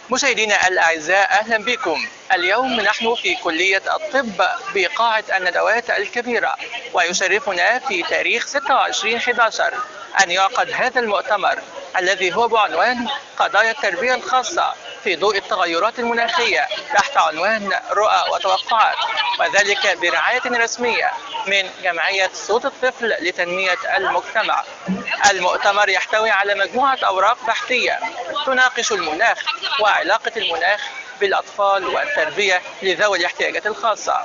مشاهدينا الأعزاء أهلا بكم اليوم نحن في كلية الطب بقاعة الندوات الكبيرة ويشرفنا في تاريخ 26/11 أن يعقد هذا المؤتمر الذي هو بعنوان قضايا التربية الخاصة في ضوء التغيرات المناخية تحت عنوان رؤى وتوقعات وذلك برعاية رسمية من جمعية صوت الطفل لتنمية المجتمع المؤتمر يحتوي على مجموعة أوراق بحثية تناقش المناخ وعلاقة المناخ بالأطفال والتربية لذوي الاحتياجات الخاصة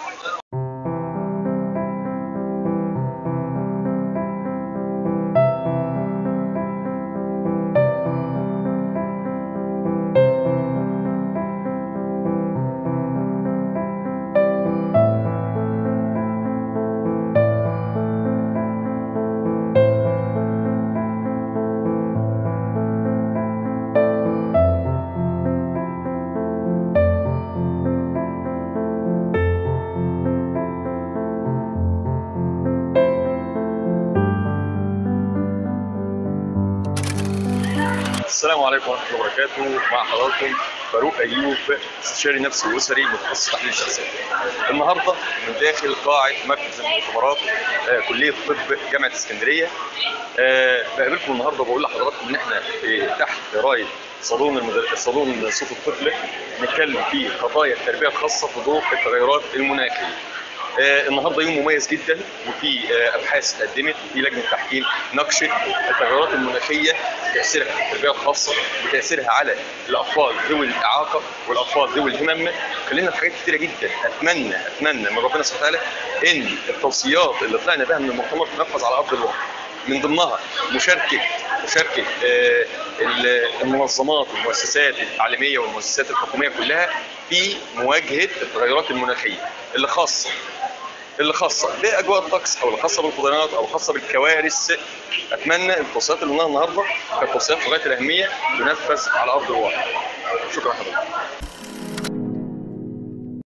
السلام عليكم ورحمه الله وبركاته مع حضراتكم فاروق ايوب استشاري نفسي واسري متخصص تحليل الشخصيه. النهارده من داخل قاعه مركز المؤتمرات آه، كليه طب جامعه اسكندريه آه، بقابلكم النهارده بقول لحضراتكم ان احنا آه، تحت رايه صالون المدر... صالون صوت الطفل نتكلم في قضايا التربيه الخاصه في ضوء التغيرات المناخيه. آه، النهارده يوم مميز جدا وفي آه، ابحاث اتقدمت وفي لجنه تحكيم ناقشت التغيرات المناخيه تاثيرها على التربيه الخاصه وتاثيرها على الاطفال ذوي الاعاقه والاطفال ذوي الهمم اتكلمنا في حاجات كتيره جدا اتمنى اتمنى من ربنا سبحانه وتعالى ان التوصيات اللي طلعنا بها من المؤتمر تنفذ على ارض الواقع من ضمنها مشاركه مشاركه آه، ال- المنظمات والمؤسسات التعليميه والمؤسسات الحكوميه كلها في مواجهه التغيرات المناخيه اللي خاصه اللي خاصه باجواء الطقس او اللي خاصه بالفضيات او خاصه بالكوارث اتمنى التوصيات اللي قلناها النهارده كانت توصيات في غايه الاهميه تنفذ على ارض الواقع شكرا حضرتك